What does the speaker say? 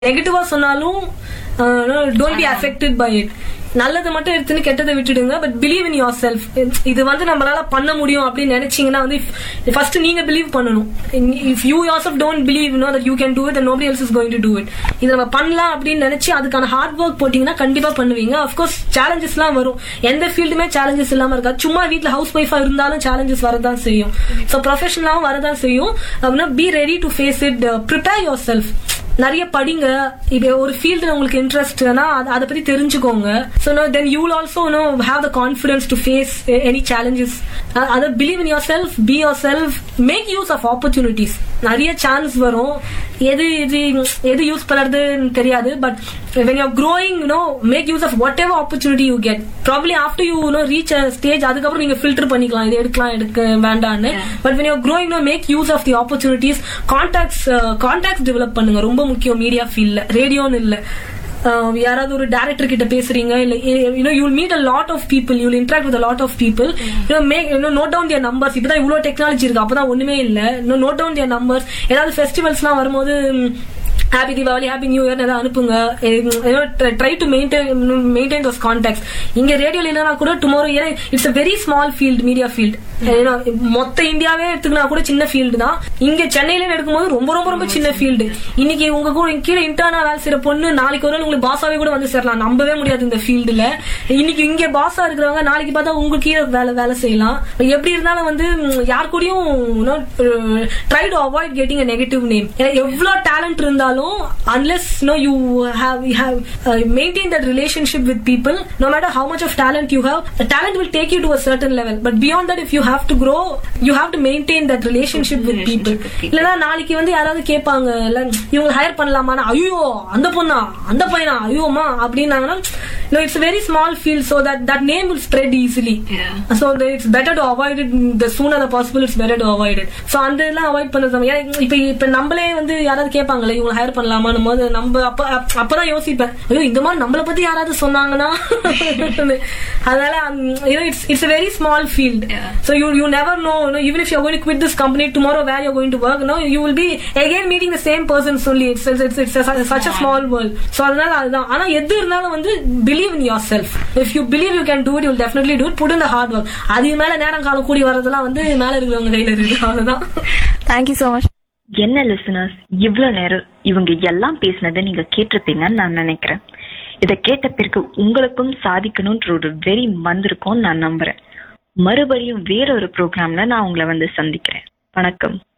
நெகட்டிவா சொன்னாலும் don't be affected by it நல்லதை மட்டும் எடுத்துன்னு கெட்டதை விட்டுடுங்க but believe in yourself இது வந்து நம்மளால பண்ண முடியும் அப்படின்னு நினைச்சீங்கன்னா வந்து ஃபர்ஸ்ட் நீங்க பிலீவ் பண்ணணும் if you yourself don't believe know that you can do it nobody else is going to do it இது நம்ம பண்ணலாம் அப்படின்னு நினைச்சு அதுக்கான ஹார்ட் ஒர்க் போட்டீங்கன்னா கண்டிப்பா பண்ணுவீங்க அஃப்கோர்ஸ் சேலஞ்சஸ்லாம் வரும் எந்த ஃபீல்டுமே சேலஞ்சஸ் இல்லாம இருக்காது சும்மா வீட்ல ஹவுஸ் ஒய்ஃபா இருந்தாலும் சேலஞ்சஸ் வரதான் செய்யும் ஸோ ப்ரொஃபஷனலாவும் வரதான் செய்யும் அப்படின்னா be ready to face it prepare yourself நிறைய படிங்க இப்போ ஒரு ஃபீல்டு உங்களுக்கு இன்ட்ரெஸ்ட்னா அதை பத்தி தெரிஞ்சுக்கோங்க so know then you will also know have the confidence to face any challenges அதை believe in yourself be yourself make use of opportunities நிறைய சான்ஸ் வரும் எது இது எது யூஸ் பண்ணுறதுன்னு தெரியாது but when you're growing you know make use of whatever opportunity you get probably after you you know reach a stage அதுக்கப்புறம் நீங்க filter பண்ணிக்கலாம் இது எடுக்கலாம் எடுக்க வேண்டாம்னு but when you're growing you know make use of the opportunities contacts uh, contacts develop பண்ணுங்க ரொம்ப முக்கியம் மீடியா ஃபீல்ட்ல ரேடியோன்னு இல்ல Uh, யாராவது ஒரு டேரக்டர் கிட்ட பேசுறீங்க இல்ல you know you meet a lot of people you interact with lot of people you know make you know note down their numbers இப்பதான் இவ்வளவு டெக்னாலஜி இருக்கு அப்பதான் ஒண்ணுமே இல்ல இன்னும் நோட் டவுன் தியர் நம்பர்ஸ் ஏதாவது ஃபெஸ்டிவல்ஸ்லாம் வரும்போது happy Deepavali happy new year ஏதாவது அனுப்புங்க try to maintain maintain those contacts இங்க ரேடியோல இல்லைனா கூட டுமாரோ ஏன்னா it's a very small field media field மொத்த இந்தியாவே எடுத்துக்கினா கூட சின்ன ஃபீல்டு தான் இங்க சென்னையில எடுக்கும்போது ரொம்ப ரொம்ப ரொம்ப சின்ன ஃபீல்டு இன்னைக்கு உங்க கூட கீழே இன்டர்னா வேலை செய்யற பொண்ணு நாளைக்கு ஒரு நாள் உங்களுக்கு பாஸாவே கூட வந்து சேரலாம் நம்பவே முடியாது இந்த ஃபீல்டுல இன்னைக்கு இங்க பாஸா இருக்கிறவங்க நாளைக்கு பார்த்தா உங்களுக்கு கீழே வேலை வேலை செய்யலாம் எப்படி இருந்தாலும் வந்து யார் கூடயும் try to avoid getting a negative name எவ்வளவு டேலண்ட் இருந்தாலும் unless know you have you have maintain that relationship with people no matter how much of talent you have talent will take you to a certain level but beyond that if you have to grow you have to maintain that relationship with people இல்லனா நாளைக்கு வந்து யாராவது கேட்பாங்க இல்ல இவங்க higher பண்ணலாமா ஐயோ அந்த பொண்ணா அந்த பையனா ஐயோமா அப்படின்னாங்கன்னா no it's a very small field so that that name will spread easily Yeah. so the, it's better to avoid it the sooner the possible it's better to avoid it so அந்த இதெல்லாம் avoid பண்ணது ஏன்னா இப்ப இப்ப நம்மளே வந்து யாராவது கேட்பாங்கல்ல இவங்க ஹையர் பண்ணலாமான்னு போது நம்ம அப்ப அப்ப- அப்பதான் யோசிப்பேன் ஐயோ இந்த மாதிரி நம்மள பத்தி யாராவது சொன்னாங்கன்னா அதனால it's it's a very small field Yeah. so you you never know you know, even if you're going to quit this company tomorrow where you're going to work no you will be again meeting the same persons only it's it's it's, it's a, such a small world so அதனால அதுதான் ஆனா எது இருந்தாலும் வந்து believe in yourself if you believe you can do it you definitely do it put இந்த hard work அது மேல நேரம் காலம் கூடி வரதெல்லாம் வந்து மேல இருக்கிறவங்க கையில இருக்கு அவ்வளவுதான் தேங்க்யூ ஸோ மச் என்ன லிசனர்ஸ் இவ்வளவு நேரம் இவங்க எல்லாம் பேசினதை நீங்க கேட்டிருப்பீங்கன்னு நான் நினைக்கிறேன் இதை கேட்ட பிறகு உங்களுக்கும் சாதிக்கணும்ன்ற ஒரு வெறி வந்திருக்கும்னு நான் நம்புறேன் மறுபடியும் வேற ஒரு ப்ரோக்ராம்ல நான் உங்களை வந்து சந்திக்கிறேன் வணக்கம்